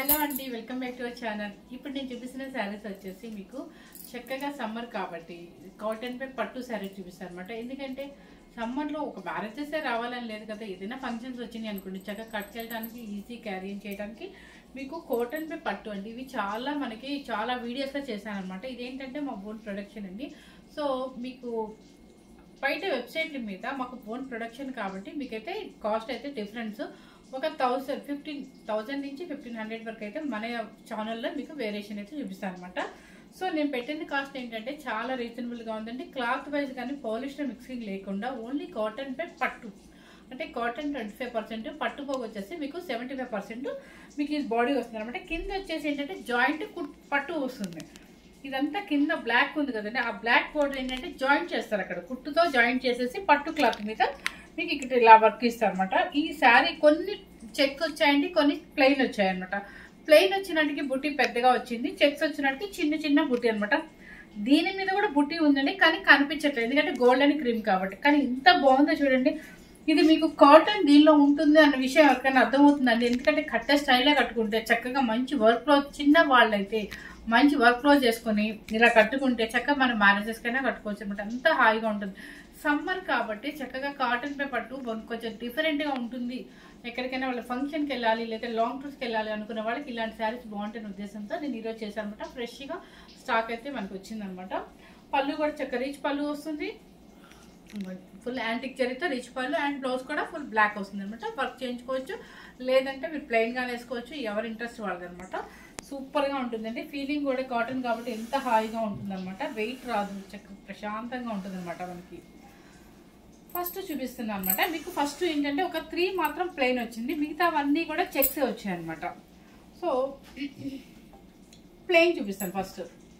hello అండి welcome back to our channel ఇప్పుడు నేను చూపిస్తున్న శారీస్ వచ్చేసి మీకు చక్కగా సమ్మర్ కాబట్టి కాటన్ పై పట్టు శారీ చూపిస్తాను అనమాట ఎందుకంటే సమ్మర్లో ఒక మ్యారేజెసే రావాలని లేదు కదా ఏదైనా ఫంక్షన్స్ వచ్చినాయి అనుకోండి చక్కగా కట్ చేయడానికి ఈజీ క్యారీ చేయడానికి మీకు కాటన్ పై పట్టు అండి ఇవి చాలా మనకి చాలా వీడియోస్లో చేశాను అనమాట ఇదేంటంటే మా ఓన్ ప్రొడక్షన్ అండి సో మీకు బయట వెబ్సైట్ల మీద మాకు ఓన్ ప్రొడక్షన్ కాబట్టి మీకైతే కాస్ట్ అయితే డిఫరెన్స్ ఒక థౌసండ్ ఫిఫ్టీన్ థౌజండ్ నుంచి ఫిఫ్టీన్ హండ్రెడ్ వరకు అయితే మన ఛానల్లో మీకు వేరియేషన్ అయితే చూపిస్తాను అనమాట సో నేను పెట్టిన కాస్ట్ ఏంటంటే చాలా రీజనబుల్గా ఉందండి క్లాత్ వైజ్ కానీ పాలిస్టర్ మిక్సింగ్ లేకుండా ఓన్లీ కాటన్ పై పట్టు అంటే కాటన్ ట్వంటీ ఫైవ్ పర్సెంట్ పట్టు పోగు వచ్చేసి మీకు సెవెంటీ ఫైవ్ పర్సెంట్ మీకు ఈ బాడీ వస్తుంది అనమాట కింద వచ్చేసి ఏంటంటే జాయింట్ పట్టు వస్తుంది ఇదంతా కింద బ్లాక్ ఉంది కదండి ఆ బ్లాక్ బోర్డర్ ఏంటంటే జాయింట్ చేస్తారు అక్కడ కుట్టుతో జాయింట్ చేసేసి పట్టు క్లాత్ మీద మీకు ఇక్కడ ఇలా వర్క్ ఇస్తారు అనమాట ఈ శారీ కొన్ని చెక్ వచ్చాయండి కొన్ని ప్లెయిన్ వచ్చాయన్నమాట ప్లెయిన్ వచ్చినట్టుకి బుట్టి పెద్దగా వచ్చింది చెక్స్ వచ్చినట్టుకి చిన్న చిన్న బుట్టి అనమాట దీని మీద కూడా బుట్టి ఉందండి కానీ కనిపించట్లేదు ఎందుకంటే గోల్డెన్ క్రీమ్ కాబట్టి కానీ ఇంత బాగుందో చూడండి ఇది మీకు కాటన్ దీనిలో ఉంటుంది అన్న విషయం ఎవరికైనా అర్థమవుతుందండి ఎందుకంటే కట్టే స్టైల్లో కట్టుకుంటే చక్కగా మంచి వర్క్ క్లోత్ చిన్న వాళ్ళైతే మంచి వర్క్ క్లోజ్ చేసుకుని ఇలా కట్టుకుంటే చక్కగా మన మ్యారేజెస్ కైనా కట్టుకోవచ్చు అనమాట అంత హాయిగా ఉంటుంది సమ్మర్ కాబట్టి చక్కగా కాటన్ పే పట్టు కొంచెం డిఫరెంట్గా ఉంటుంది ఎక్కడికైనా వాళ్ళ ఫంక్షన్కి వెళ్ళాలి లేదా లాంగ్ టూర్స్కి వెళ్ళాలి అనుకున్న వాళ్ళకి ఇలాంటి శారీస్ బాగుంటున్న ఉద్దేశంతో నేను ఈరోజు చేశాను అనమాట ఫ్రెష్గా స్టాక్ అయితే మనకు వచ్చిందనమాట పళ్ళు కూడా చక్క రీచ్ పళ్ళు వస్తుంది ఫుల్ యాంటిక్ చరిత్ర రిచ్ పళ్ళు అండ్ బ్లౌజ్ కూడా ఫుల్ బ్లాక్ వస్తుంది అనమాట వర్క్ చేయించుకోవచ్చు లేదంటే మీరు ప్లెయిన్గా వేసుకోవచ్చు ఎవరి ఇంట్రెస్ట్ వాళ్ళది అనమాట సూపర్గా ఉంటుందండి ఫీలింగ్ కూడా కాటన్ కాబట్టి ఎంత హాయిగా ఉంటుందన్నమాట వెయిట్ రాదు చక్క ప్రశాంతంగా ఉంటుంది అనమాట మనకి ఫస్ట్ చూపిస్తున్నాను అనమాట మీకు ఫస్ట్ ఏంటంటే ఒక త్రీ మాత్రం ప్లెయిన్ వచ్చింది మిగతావన్నీ కూడా చెక్స్ వచ్చాయి అనమాట సో ప్లెయిన్ చూపిస్తాను ఫస్ట్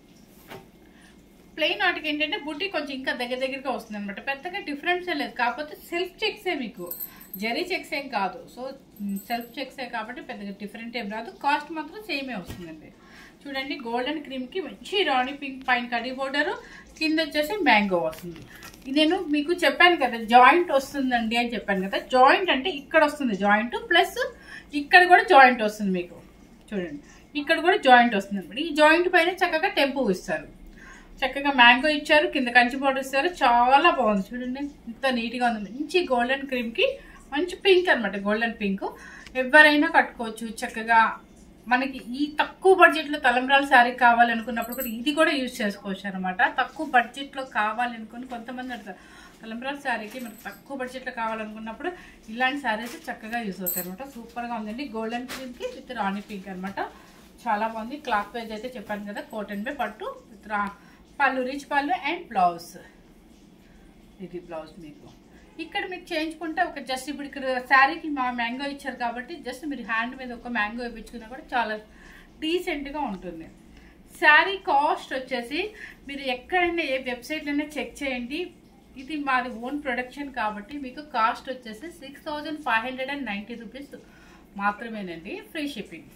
ప్లెయిన్ వాటికి ఏంటంటే బుట్టి కొంచెం ఇంకా దగ్గర దగ్గరగా వస్తుంది అనమాట పెద్దగా డిఫరెన్స్ లేదు కాకపోతే సెల్ఫ్ చెక్సే మీకు జరీ చెక్స్ ఏం కాదు సో సెల్ఫ్ చెక్సే కాబట్టి పెద్దగా డిఫరెంట్ ఏం రాదు కాస్ట్ మాత్రం సేమే వస్తుందండి చూడండి గోల్డెన్ క్రీమ్కి మంచి రాణి పింక్ పైన కడి బోర్డర్ కింద వచ్చేసి మ్యాంగో వస్తుంది నేను మీకు చెప్పాను కదా జాయింట్ వస్తుందండి అని చెప్పాను కదా జాయింట్ అంటే ఇక్కడ వస్తుంది జాయింట్ ప్లస్ ఇక్కడ కూడా జాయింట్ వస్తుంది మీకు చూడండి ఇక్కడ కూడా జాయింట్ వస్తుంది అనమాట ఈ జాయింట్ పైన చక్కగా టెంపు ఇస్తారు చక్కగా మ్యాంగో ఇచ్చారు కింద కంచి పౌడర్ ఇస్తారు చాలా బాగుంది చూడండి ఇంత నీట్గా ఉంది మంచి గోల్డెన్ క్రీమ్కి మంచి పింక్ అనమాట గోల్డెన్ పింక్ ఎవరైనా కట్టుకోవచ్చు చక్కగా మనకి ఈ తక్కువ బడ్జెట్లో తలంబ్రాల శారీ కావాలనుకున్నప్పుడు కూడా ఇది కూడా యూజ్ చేసుకోవచ్చు అనమాట తక్కువ బడ్జెట్లో కావాలనుకుని కొంతమంది అడుగుతారు తలంబ్రాల శారీకి మనకు తక్కువ బడ్జెట్లో కావాలనుకున్నప్పుడు ఇలాంటి శారీస్ చక్కగా యూజ్ అవుతాయి అనమాట సూపర్గా ఉందండి గోల్డెన్ క్రీమ్కి విత్ రాణి పింక్ అనమాట చాలా బాగుంది క్లాత్ వైజ్ అయితే చెప్పాను కదా కాటన్ పే పట్టు విత్ రా పళ్ళు రిచ్ పళ్ళు అండ్ బ్లౌజ్ ఇది బ్లౌజ్ మీకు ఇక్కడ మీకు చేయించుకుంటే ఒక జస్ట్ ఇప్పుడు ఇక్కడ శారీకి మా మ్యాంగో ఇచ్చారు కాబట్టి జస్ట్ మీరు హ్యాండ్ మీద ఒక మ్యాంగో ఇప్పించుకున్నా కూడా చాలా డీసెంట్గా ఉంటుంది శారీ కాస్ట్ వచ్చేసి మీరు ఎక్కడైనా ఏ వెబ్సైట్లైనా చెక్ చేయండి ఇది మాది ఓన్ ప్రొడక్షన్ కాబట్టి మీకు కాస్ట్ వచ్చేసి six thousand five hundred and ninety rupees మాత్రమేనండి ఫ్రీ షిప్పింగ్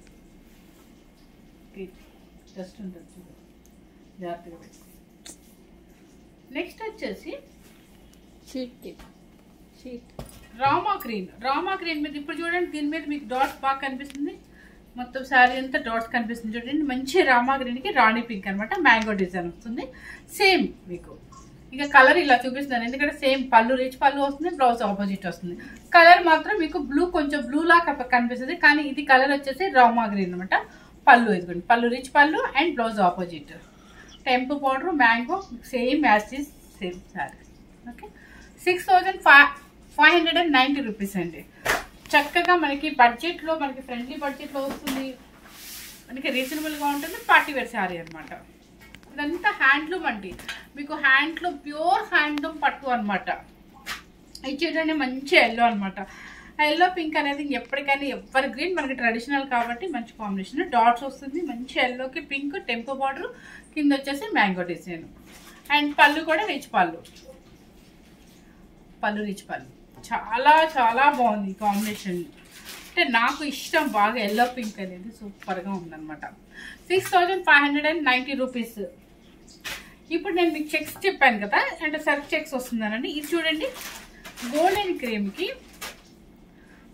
జస్ట్ ఉంటుంది చూడండి జాగ్రత్తగా పెట్టుకో నెక్స్ట్ వచ్చేసి షీట్ షీట్ రామా గ్రీన్ రామా గ్రీన్ మీద ఇప్పుడు చూడండి దీని మీద మీకు డాట్స్ బాగా కనిపిస్తుంది మొత్తం శారీ అంతా డాట్స్ కనిపిస్తుంది చూడండి మంచి రామా గ్రీన్కి రాణి పింక్ అనమాట మ్యాంగో డిజైన్ వస్తుంది సేమ్ మీకు ఇక కలర్ ఇలా చూపిస్తున్నాను ఎందుకంటే సేమ్ పళ్ళు రిచ్ పళ్ళు వస్తుంది బ్లౌజ్ ఆపోజిట్ వస్తుంది కలర్ మాత్రం మీకు బ్లూ కొంచెం బ్లూ లా కనిపిస్తుంది కానీ ఇది కలర్ వచ్చేసి రామా గ్రీన్ అనమాట పళ్ళు ఇదిగోండి పళ్ళు రిచ్ పళ్ళు అండ్ బ్లౌజ్ ఆపోజిట్ టెంపు powder mango same as is same sari okay six thousand five five hundred and ninety rupees అండి చక్కగా మనకి బడ్జెట్లో మనకి ఫ్రెండ్లీ బడ్జెట్లో వస్తుంది మనకి రీజనబుల్గా ఉంటుంది పార్టీ వేర్ శారీ అనమాట ఇదంతా హ్యాండ్లూమ్ అండి మీకు హ్యాండ్లూమ్ ప్యూర్ హ్యాండ్లూమ్ పట్టు అనమాట ఇది చూడండి మంచి ఎల్లో అనమాట ఆ ఎల్లో పింక్ అనేది ఎప్పటికైనా ఎవరి గ్రీన్ మనకి ట్రెడిషనల్ కాబట్టి మంచి కాంబినేషన్ డాట్స్ వస్తుంది మంచి ఎల్లోకి పింక్ టెంపో బార్డర్ కింద వచ్చేసి మ్యాంగో డిజైన్ అండ్ పళ్ళు కూడా రిచ్ పళ్ళు పళ్ళు రిచ్ పళ్ళు చాలా చాలా బాగుంది ఈ కాంబినేషన్ అంటే నాకు ఇష్టం బాగా ఎల్లో పింక్ అనేది సూపర్గా ఉందన్నమాట six thousand five hundred and ninety rupees ఇప్పుడు నేను మీకు చెక్స్ చెప్పాను కదా అంటే సెల్ఫ్ చెక్స్ వస్తుందనండి ఇది చూడండి గోల్డెన్ క్రీమ్కి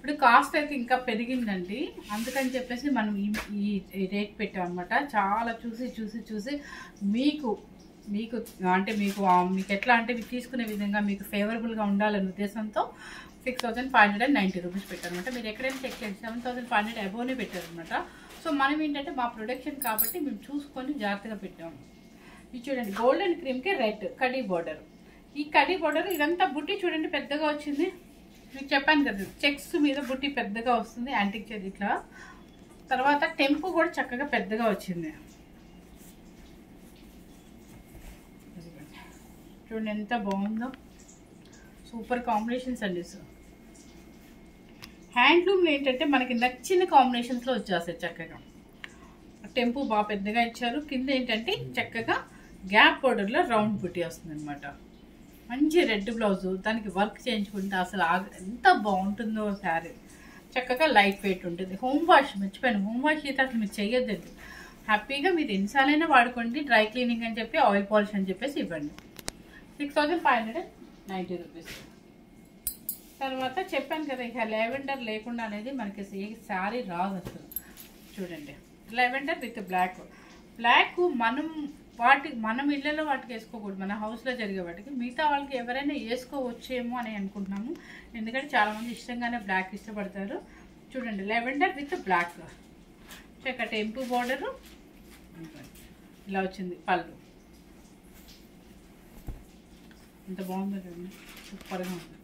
ఇప్పుడు కాస్ట్ అయితే ఇంకా పెరిగిందండి అందుకని చెప్పేసి మనం ఈ- ఈ రేట్ పెట్టాం అనమాట చాలా చూసి చూసి చూసి మీకు మీకు అంటే మీకు ఆ, మీకు ఎట్లా అంటే మీకు తీసుకునే విధంగా మీకు ఫేవరబుల్గా ఉండాలనే ఉద్దేశంతో six thousand five hundred and ninety rupees పెట్టారనమాట మీరు ఎక్కడైనా చెక్ చేయండి సెవెన్ థౌసండ్ ఫైవ్ హండ్రెడ్ అబోనే పెట్టారనమాట సో మనం ఏంటంటే మా ప్రొడక్షన్ కాబట్టి మేము చూసుకొని జాగ్రత్తగా పెట్టాము ఇది చూడండి గోల్డెన్ క్రీమ్కి రెడ్ కడీ బార్డర్ ఈ కడీ బార్డర్ ఇదంతా బుట్టి చూడండి పెద్దగా వచ్చింది మీకు చెప్పాను కదా చెక్స్ మీద బుట్టి పెద్దగా వస్తుంది యాంటిక్ చేది ఇట్లా తర్వాత టెంపు కూడా చక్కగా పెద్దగా వచ్చింది చూడండి ఎంత బాగుందో సూపర్ కాంబినేషన్స్ అండి సార్ హ్యాండ్లూమ్లో ఏంటంటే మనకి నచ్చిన కాంబినేషన్స్లో వచ్చేస్తాయి చక్కగా టెంపు బాగా పెద్దగా ఇచ్చారు కింద ఏంటంటే చక్కగా గ్యాప్ బోర్డర్లో రౌండ్ బుట్టి వస్తుంది అనమాట మంచి రెడ్ బ్లౌజ్ దానికి వర్క్ చేయించుకుంటే అసలు ఆగ ఎంత బాగుంటుందో శారీ చక్కగా లైట్ వెయిట్ ఉంటుంది హోమ్ వాష్ మర్చిపోయాను హోమ్ వాష్ అయితే అసలు మీరు చెయ్యొద్దండి హ్యాపీగా మీరు ఎన్నిసార్లైనా వాడుకోండి డ్రై క్లీనింగ్ అని చెప్పి ఆయిల్ పాలిష్ అని చెప్పేసి ఇవ్వండి six thousand five hundred ninety rupees తర్వాత చెప్పాను కదా ఇక లెవెండర్ లేకుండా అనేది మనకి ఏ శారీ రాదు అసలు చూడండి లెవెండర్ విత్ బ్లాక్ బ్లాక్ మనం వాటి మనం ఇళ్ళలో వాటికి వేసుకోకూడదు మన హౌస్లో జరిగే వాటికి మిగతా వాళ్ళకి ఎవరైనా వేసుకోవచ్చేమో అని అనుకుంటున్నాము ఎందుకంటే చాలామంది ఇష్టంగానే బ్లాక్ ఇష్టపడతారు చూడండి లెవెండర్ విత్ బ్లాక్ చక్క టెంపు బార్డరు ఇలా వచ్చింది పళ్ళు ఎంత బాగుందో చూడండి సూపర్గా ఉంది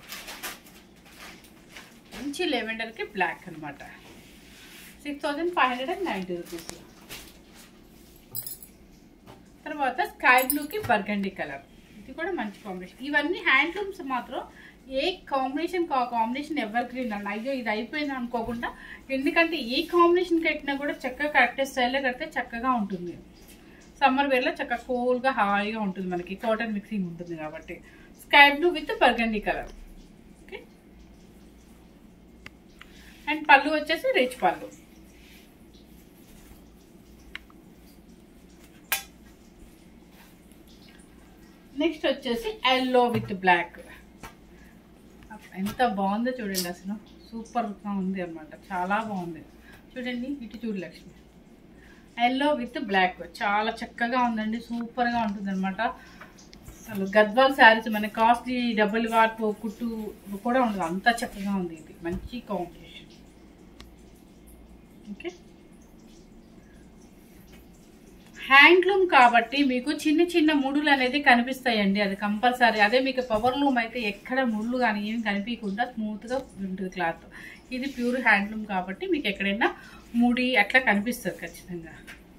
మంచి లెవెండర్కి బ్లాక్ అనమాట six thousand five hundred and ninety rupees తర్వాత స్కై బ్లూకి బర్గండి కలర్ ఇది కూడా మంచి కాంబినేషన్ ఇవన్నీ హ్యాండ్లూమ్స్ మాత్రం ఏ కాంబినేషన్ కాంబినేషన్ ఎవర్ గ్రీన్ అండి అయ్యో ఇది అయిపోయింది అనుకోకుండా ఎందుకంటే ఏ కాంబినేషన్ కట్టినా కూడా చక్కగా కరెక్ట్ స్టైల్లో కడితే చక్కగా ఉంటుంది సమ్మర్ వేర్లో చక్కగా కూల్గా హాయిగా ఉంటుంది మనకి కాటన్ మిక్సింగ్ ఉంటుంది కాబట్టి sky blue with burgundy colour okay and పళ్ళు వచ్చేసి రిచ్ పళ్ళు నెక్స్ట్ వచ్చేసి ఎల్లో విత్ బ్లాక్ ఎంత బాగుందో చూడండి అసలు సూపర్గా ఉంది అనమాట చాలా బాగుంది చూడండి ఇటు చూడు లక్ష్మి ఎల్లో విత్ బ్లాక్ చాలా చక్కగా ఉందండి సూపర్గా ఉంటుంది అనమాట అసలు గద్వాల్ శారీస్ మన కాస్ట్లీ డబుల్ వాట్ కుట్టు కూడా ఉండదు అంత చక్కగా ఉంది ఇది మంచి కాంబినేషన్ ఓకే హ్యాండ్లూమ్ కాబట్టి మీకు చిన్న చిన్న ముడులు అనేది కనిపిస్తాయండి అది కంపల్సరీ అదే మీకు పవర్ లూమ్ అయితే ఎక్కడ ముళ్ళు కానీ ఏమి కనిపించకుండా స్మూత్గా ఉంటుంది క్లాత్ ఇది ప్యూర్ హ్యాండ్లూమ్ కాబట్టి మీకు ఎక్కడైనా ముడి అట్లా కనిపిస్తుంది ఖచ్చితంగా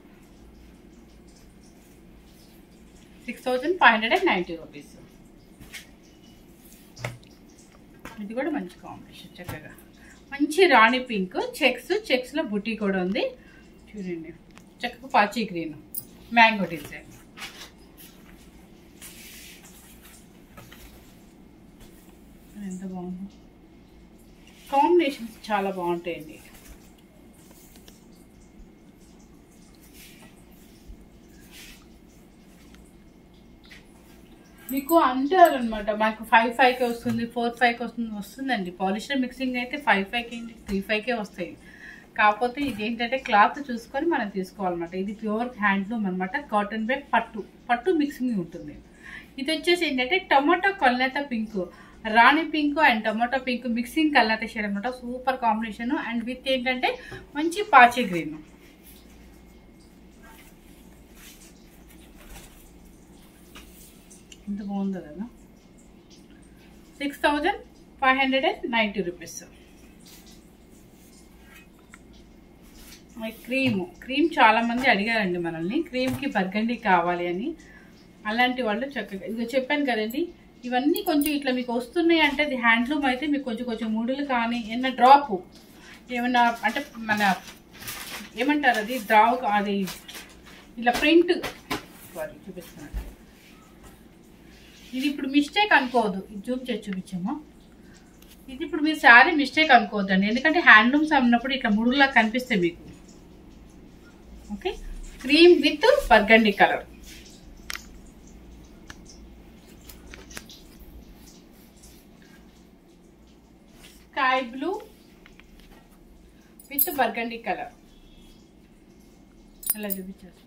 six thousand five hundred and ninety rupees ఇది కూడా మంచి కాంబినేషన్ చక్కగా మంచి రాణి పింక్ చెక్స్ చెక్స్లో బుట్టి కూడా ఉంది చూడండి చక్కగా పాచి గ్రీన్ మ్యాంగో డిజైన్ ఎంత బాగుంది కాంబినేషన్స్ చాలా బాగుంటాయండి మీకు అంటారు అనమాట మాకు ఫైవ్ ఫైవ్కే వస్తుంది ఫోర్ ఫైవ్కి వస్తుంది వస్తుందండి పాలిస్టర్ మిక్సింగ్ అయితే ఫైవ్ ఫైవ్కి ఏంటి త్రీ ఫైవ్కే వస్తాయి కాకపోతే ఇది ఏంటంటే క్లాత్ చూసుకొని మనం తీసుకోవాలన్నమాట ఇది ప్యూర్ హ్యాండ్లూమ్ అనమాట కాటన్ బై పట్టు పట్టు మిక్సింగ్ ఉంటుంది ఇది వచ్చేసి ఏంటంటే టమాటో కల్నేత పింక్ రాణి pink and tomato pink mixing కల్నేత షేడ్ అనమాట సూపర్ కాంబినేషన్ అండ్ విత్ ఏంటంటే మంచి పాచి గ్రీన్ ఎంత బాగుందో కదా six thousand five hundred and ninety rupees cream cream చాలా మంది అడిగారండి మనల్ని క్రీమ్కి బర్గండి కావాలి అని అలాంటి వాళ్ళు చక్కగా ఇది చెప్పాను కదండి ఇవన్నీ కొంచెం ఇట్లా మీకు వస్తున్నాయి అంటే అది హ్యాండ్లూమ్ అయితే మీకు కొంచెం కొంచెం ముడులు కానీ ఏమన్నా డ్రాప్ ఏమన్నా అంటే మన ఏమంటారు అది డ్రావ్ అది ఇలా ప్రింట్ సారీ చూపిస్తున్నాను ఇది ఇప్పుడు మిస్టేక్ అనుకోవద్దు ఇది జూమ్ చేసి చూపించామా ఇది ఇప్పుడు మీరు శారీ మిస్టేక్ అనుకోవద్దండి ఎందుకంటే హ్యాండ్లూమ్స్ అన్నప్పుడు ఇట్లా ముడుగులా కనిపిస్తాయి మీకు okay cream with burgundy colour sky blue with burgundy colour అలా చూపించేస్తాను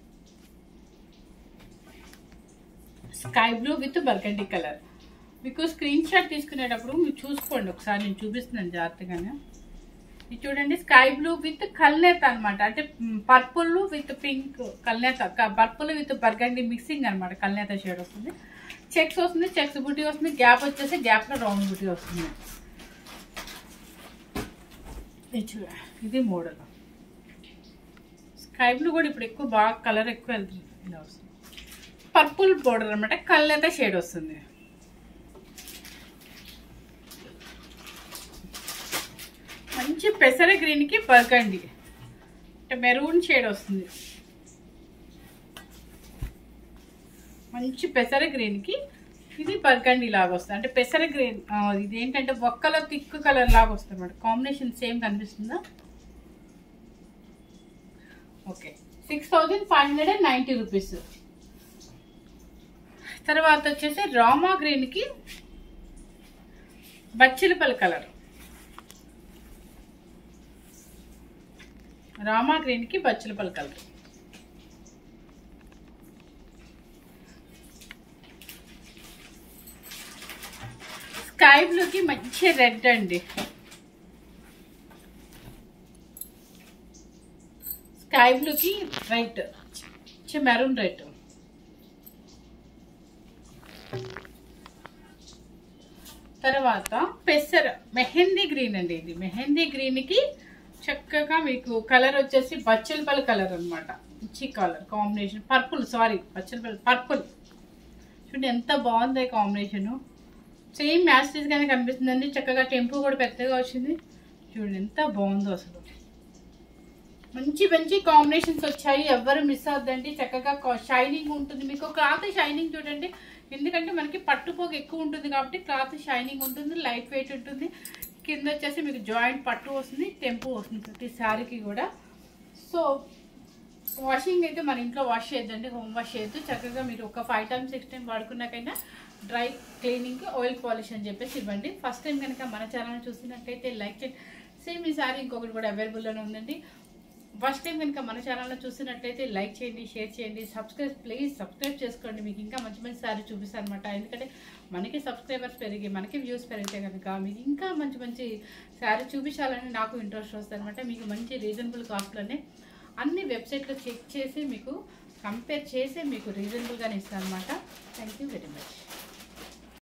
sky blue with burgundy colour మీకు స్క్రీన్ షాట్ తీసుకునేటప్పుడు మీరు చూసుకోండి ఒకసారి నేను చూపిస్తున్నాను జాగ్రత్తగానే ఇది చూడండి స్కై బ్లూ విత్ కల్నేత అనమాట అంటే పర్పుల్ విత్ పింక్ కల్నేత పర్పుల్ విత్ బర్గండి మిక్సింగ్ అనమాట కల్నేత షేడ్ వస్తుంది చెక్స్ వస్తుంది చెక్స్ బుట్టి వస్తుంది గ్యాప్ వచ్చేసి గ్యాప్లో రౌండ్ బుట్టి వస్తుంది ఇది చూడ ఇది మోడల్ స్కై బ్లూ కూడా ఇప్పుడు ఎక్కువ బాగా కలర్ ఎక్కువ వెళ్తుంది ఇలా వస్తుంది పర్పుల్ బోర్డర్ అనమాట కల్నేత షేడ్ వస్తుంది మంచి పెసర గ్రీన్కి బర్గండి అంటే మెరూన్ షేడ్ వస్తుంది మంచి పెసర గ్రీన్కి ఇది బర్గండి లాగా వస్తుంది అంటే పెసర గ్రీన్ ఆ, ఇది ఏంటంటే ఒక్కలో థిక్ కలర్ లాగా వస్తుంది అనమాట కాంబినేషన్ సేమ్ కనిపిస్తుందా okay six thousand five hundred and ninety rupees తర్వాత వచ్చేసి రామా గ్రీన్కి బచ్చిలిపల్లి కలర్ రామా గ్రీన్కి బచ్చిలిపల్లి కలర్ స్కై బ్లూకి మంచి రెడ్ అండి స్కై బ్లూకి రెడ్ మెరూన్ రెడ్ తర్వాత పెసర మెహందీ గ్రీన్ అండి ఇది మెహందీ గ్రీన్కి చక్కగా మీకు కలర్ వచ్చేసి బచ్చలపల్లి కలర్ అన్నమాట మంచి కలర్ కాంబినేషన్ పర్పుల్ సారీ బచ్చలపల్లి పర్పుల్ చూడండి ఎంత బాగుంది కాంబినేషను సేమ్ మ్యాచెస్ గానే కనిపిస్తుందండి చక్కగా టెంపు కూడా పెద్దగా వచ్చింది చూడండి ఎంత బాగుందో అసలు మంచి మంచి కాంబినేషన్స్ వచ్చాయి ఎవ్వరు మిస్ అవ్వద్దండి చక్కగా షైనింగ్ ఉంటుంది మీకు క్లాత్ షైనింగ్ చూడండి ఎందుకంటే మనకి పట్టుపోగు ఎక్కువ ఉంటుంది కాబట్టి క్లాత్ షైనింగ్ ఉంటుంది లైట్ వెయిట్ ఉంటుంది కింద వచ్చేసి మీకు జాయింట్ పట్టు వస్తుంది టెంపు వస్తుంది ప్రతి శారీకి కూడా సో వాషింగ్ అయితే మన ఇంట్లో వాష్ చేయొద్దండి హోమ్ వాష్ చేయొద్దు చక్కగా మీరు ఒక ఫైవ్ టైమ్స్ సిక్స్ టైం వాడుకున్నాకైనా డ్రై క్లీనింగ్ ఆయిల్ పాలిష్ అని చెప్పేసి ఇవ్వండి ఫస్ట్ టైం కనుక మన ఛానల్ చూసినట్టయితే లైక్ చేయండి సేమ్ ఈ సారీ ఇంకొకటి కూడా అవైలబుల్లోనే ఉందండి ఫస్ట్ టైం కనుక మన ఛానల్లో చూసినట్టయితే లైక్ చేయండి షేర్ చేయండి సబ్స్క్రైబ్ ప్లీజ్ సబ్స్క్రైబ్ చేసుకోండి మీకు ఇంకా మంచి మంచి సారీ చూపిస్తాను అనమాట ఎందుకంటే మనకి సబ్స్క్రైబర్స్ పెరిగి మనకి వ్యూస్ పెరిగితే కనుక మీకు ఇంకా మంచి మంచి శారీ చూపించాలని నాకు ఇంట్రెస్ట్ వస్తుంది అనమాట మీకు మంచి రీజనబుల్ కాస్ట్లోనే అన్ని వెబ్సైట్లో చెక్ చేసి మీకు కంపేర్ చేసి మీకు రీజనబుల్గానే ఇస్తాను అనమాట థ్యాంక్ యూ వెరీ మచ్